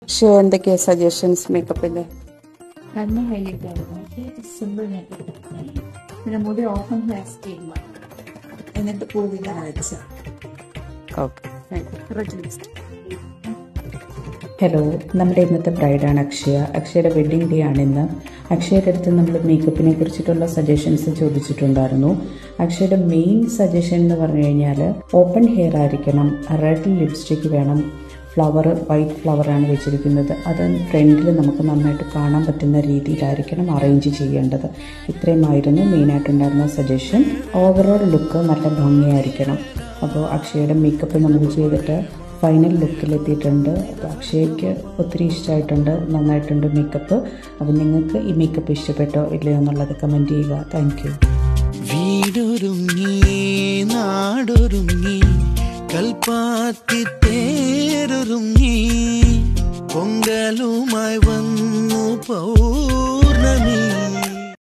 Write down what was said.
പക്ഷേ എന്തൊക്കെയാ സജഷൻസ് മേക്കപ്പിന്റെ കണ്ണ് ഹൈലൈറ്റ് ആയിരുന്നു സിമ്പിൾ മേക്കപ്പ് പിന്നെ മുടി ഓപ്പൺ ഹെയർ സ്റ്റൈൽ എന്നിട്ട് പൂവിന്റെ അയച്ച ഹലോ നമ്മുടെ ഇന്നത്തെ ബ്രൈഡാണ് അക്ഷയ അക്ഷയയുടെ വെഡ്ഡിംഗ് ഡേ ആണ് ഇന്ന് അക്ഷയയുടെ അടുത്ത് നമ്മൾ മേക്കപ്പിനെ കുറിച്ചിട്ടുള്ള സജഷൻസ് ചോദിച്ചിട്ടുണ്ടായിരുന്നു അക്ഷയയുടെ മെയിൻ സജഷൻ എന്ന് പറഞ്ഞു കഴിഞ്ഞാൽ ഓപ്പൺ ഹെയർ ആയിരിക്കണം റെഡ് ലിപ്സ്റ്റിക് വേണം ഫ്ലവർ വൈറ്റ് ഫ്ലവറാണ് വെച്ചിരിക്കുന്നത് അത് ഫ്രണ്ടിൽ നമുക്ക് നന്നായിട്ട് കാണാൻ പറ്റുന്ന രീതിയിലായിരിക്കണം അറേഞ്ച് ചെയ്യേണ്ടത് ഇത്രയുമായിരുന്നു മെയിനായിട്ടുണ്ടായിരുന്ന സജഷൻ ഓവറോൾ ലുക്ക് നല്ല ഭംഗിയായിരിക്കണം അപ്പോൾ അക്ഷയയുടെ മേക്കപ്പ് നമുക്ക് ചെയ്തിട്ട് ഫൈനൽ ലുക്കിലെത്തിയിട്ടുണ്ട് അപ്പോൾ അക്ഷയ്ക്ക് ഒത്തിരി ഇഷ്ടമായിട്ടുണ്ട് നന്നായിട്ടുണ്ട് മേക്കപ്പ് അപ്പോൾ നിങ്ങൾക്ക് ഈ മേക്കപ്പ് ഇഷ്ടപ്പെട്ടോ ഇല്ലയോ എന്നുള്ളത് കമൻറ്റ് ചെയ്യുക താങ്ക് യു വീടൊരുങ്ങി നാടൊരുങ്ങി കൽപ്പാത്തി തേരൊരുങ്ങി പൊങ്കലുമായി വന്നു പൗ